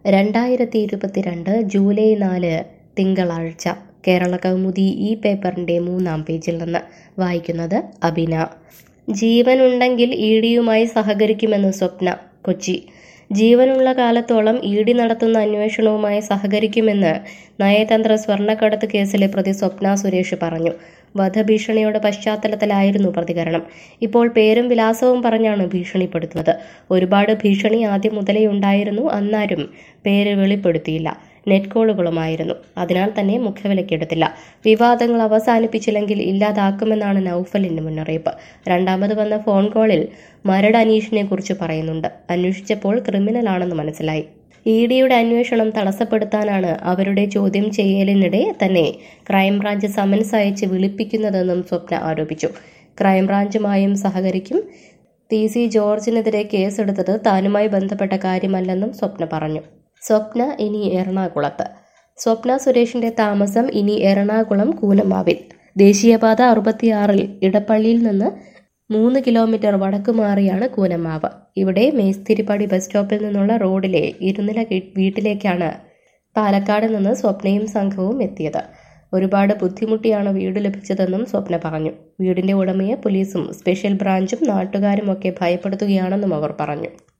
രണ്ടായിരത്തി ഇരുപത്തിരണ്ട് ജൂലൈ നാല് തിങ്കളാഴ്ച കേരള കൗമുദി ഈ പേപ്പറിൻ്റെ മൂന്നാം പേജിൽ നിന്ന് വായിക്കുന്നത് അബിന ജീവനുണ്ടെങ്കിൽ ഇ ഡിയുമായി സഹകരിക്കുമെന്ന് സ്വപ്ന കൊച്ചി ജീവനുള്ള കാലത്തോളം ഇ ഡി നടത്തുന്ന അന്വേഷണവുമായി സഹകരിക്കുമെന്ന് നയതന്ത്ര സ്വർണ്ണക്കടത്ത് കേസിലെ പ്രതി സ്വപ്ന സുരേഷ് പറഞ്ഞു വധഭീഷണിയുടെ പശ്ചാത്തലത്തിലായിരുന്നു പ്രതികരണം ഇപ്പോൾ പേരും വിലാസവും പറഞ്ഞാണ് ഭീഷണിപ്പെടുത്തുന്നത് ഒരുപാട് ഭീഷണി ആദ്യം മുതലേ ഉണ്ടായിരുന്നു അന്നാരും പേര് വെളിപ്പെടുത്തിയില്ല നെറ്റ് കോളുകളുമായിരുന്നു അതിനാൽ തന്നെ മുഖവിലക്കെടുത്തില്ല വിവാദങ്ങൾ അവസാനിപ്പിച്ചില്ലെങ്കിൽ ഇല്ലാതാക്കുമെന്നാണ് നൌഫലിന്റെ മുന്നറിയിപ്പ് രണ്ടാമത് വന്ന ഫോൺ കോളിൽ മരട് അനീഷിനെ കുറിച്ച് പറയുന്നുണ്ട് അന്വേഷിച്ചപ്പോൾ ക്രിമിനലാണെന്ന് മനസ്സിലായി ഇ ഡിയുടെ അന്വേഷണം തടസ്സപ്പെടുത്താനാണ് അവരുടെ ചോദ്യം ചെയ്യലിനിടെ തന്നെ ക്രൈംബ്രാഞ്ച് സമൻസ് അയച്ച് വിളിപ്പിക്കുന്നതെന്നും സ്വപ്ന ആരോപിച്ചു ക്രൈംബ്രാഞ്ചുമായും സഹകരിക്കും ടി സി ജോർജിനെതിരെ കേസെടുത്തത് താനുമായി ബന്ധപ്പെട്ട കാര്യമല്ലെന്നും സ്വപ്ന പറഞ്ഞു സ്വപ്ന ഇനി എറണാകുളത്ത് സ്വപ്ന സുരേഷിന്റെ താമസം ഇനി എറണാകുളം കൂനമാവിൽ ദേശീയപാത അറുപത്തിയാറിൽ ഇടപ്പള്ളിയിൽ നിന്ന് മൂന്ന് കിലോമീറ്റർ വടക്കു മാറിയാണ് കൂനമാവ് ഇവിടെ മേസ്തിരിപ്പടി ബസ് സ്റ്റോപ്പിൽ നിന്നുള്ള റോഡിലെ ഇരുനില വീട്ടിലേക്കാണ് പാലക്കാട് നിന്ന് സ്വപ്നയും സംഘവും എത്തിയത് ഒരുപാട് ബുദ്ധിമുട്ടിയാണ് വീട് ലഭിച്ചതെന്നും സ്വപ്ന പറഞ്ഞു വീടിന്റെ ഉടമയെ പോലീസും സ്പെഷ്യൽ ബ്രാഞ്ചും നാട്ടുകാരും ഒക്കെ ഭയപ്പെടുത്തുകയാണെന്നും അവർ പറഞ്ഞു